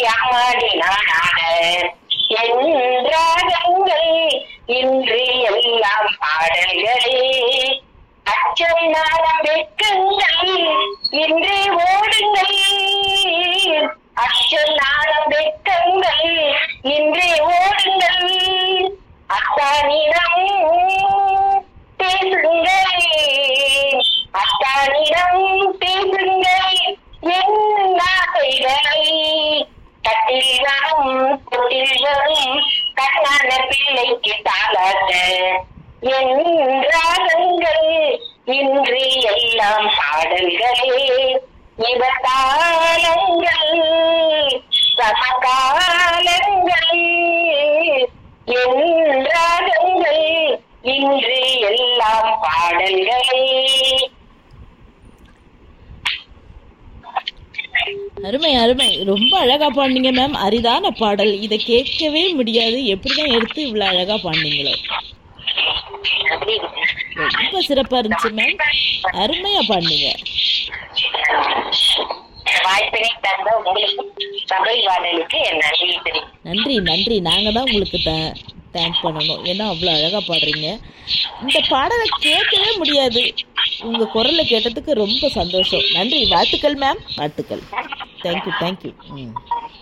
அம்மாடி நாடாட என்றாதங்கள் இன்று எல்லாம் பாடல்களே அச்சம் நாளம் வெட்கங்கள் இன்று ஓடுங்கள் அச்சம் நாளம் வெட்கங்கள் இன்று ஓடுங்கள் அத்தானிடம் பேசுங்கள் அத்தானிடம் பேசுங்கள் என்ன ஆசைகளை கட்டில் வரும் தொட்டில் வரும் கண்ணான பிள்ளைக்கு தாளாட்ட என்றார்கள் இன்று எல்லாம் பாடல்களே இவத்தாளங்கள் சமகாலங்கள் என்றார்கள் இன்று எல்லாம் பாடல்களே அருமை அருமை ரொம்ப அழகா பாடினீங்க மேம் அரிதான பாடல் இதை கேட்கவே முடியாது எப்படிதான் எடுத்து இவ்வளவு அழகா பாடினீங்களோ ரொம்ப சிறப்பா இருந்துச்சு மேம் அருமையா பாடினீங்க வாய்ப்பினை தந்த உங்களுக்கு சபை வானலுக்கு என் நன்றி தெரியும் நன்றி நன்றி நாங்க தான் உங்களுக்கு தேங்க் பண்ணணும் ஏன்னா அவ்வளோ அழகா பாடுறீங்க இந்த பாடலை கேட்கவே முடியாது உங்க குரலை கேட்டதுக்கு ரொம்ப சந்தோஷம் நன்றி வாழ்த்துக்கள் மேம் வாழ்த்துக்கள் தேங்க்யூ தேங்க்யூ ம்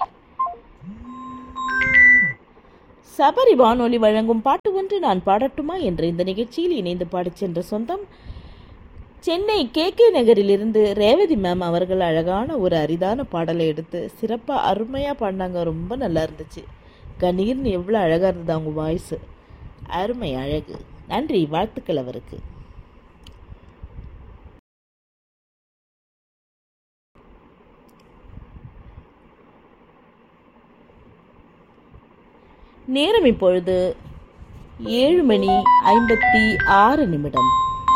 சபரி வானொலி வழங்கும் பாட்டு ஒன்று நான் பாடட்டுமா என்ற இந்த நிகழ்ச்சியில் இணைந்து பாடிச் சென்ற சொந்தம் சென்னை கே கே நகரிலிருந்து ரேவதி மேம் அவர்கள் அழகான ஒரு அரிதான பாடலை எடுத்து சிறப்பாக அருமையாக பாடினாங்க ரொம்ப நல்லா இருந்துச்சு கணீர்னு எவ்வளோ அழகாக இருந்தது அவங்க வாய்ஸு அருமை அழகு நன்றி வாழ்த்துக்கள் அவருக்கு நேரம் இப்பொழுது ஏழு மணி ஐம்பத்தி ஆறு நிமிடம்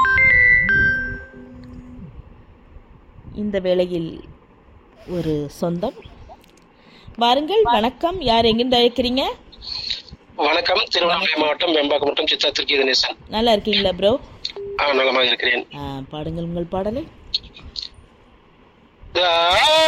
இந்த வேளையில் ஒரு சொந்தம் வாருங்கள் வணக்கம் யார் எங்கிருந்து அழைக்கிறீங்க வணக்கம் திருவண்ணாமலை மாவட்டம் வெம்பாக்கம் மற்றும் சித்தா திருக்கி கணேசன் நல்லா இருக்கீங்களா ப்ரோ ஆ, நலமாக இருக்கிறேன் பாடுங்கள் உங்கள் பாடலை ஆ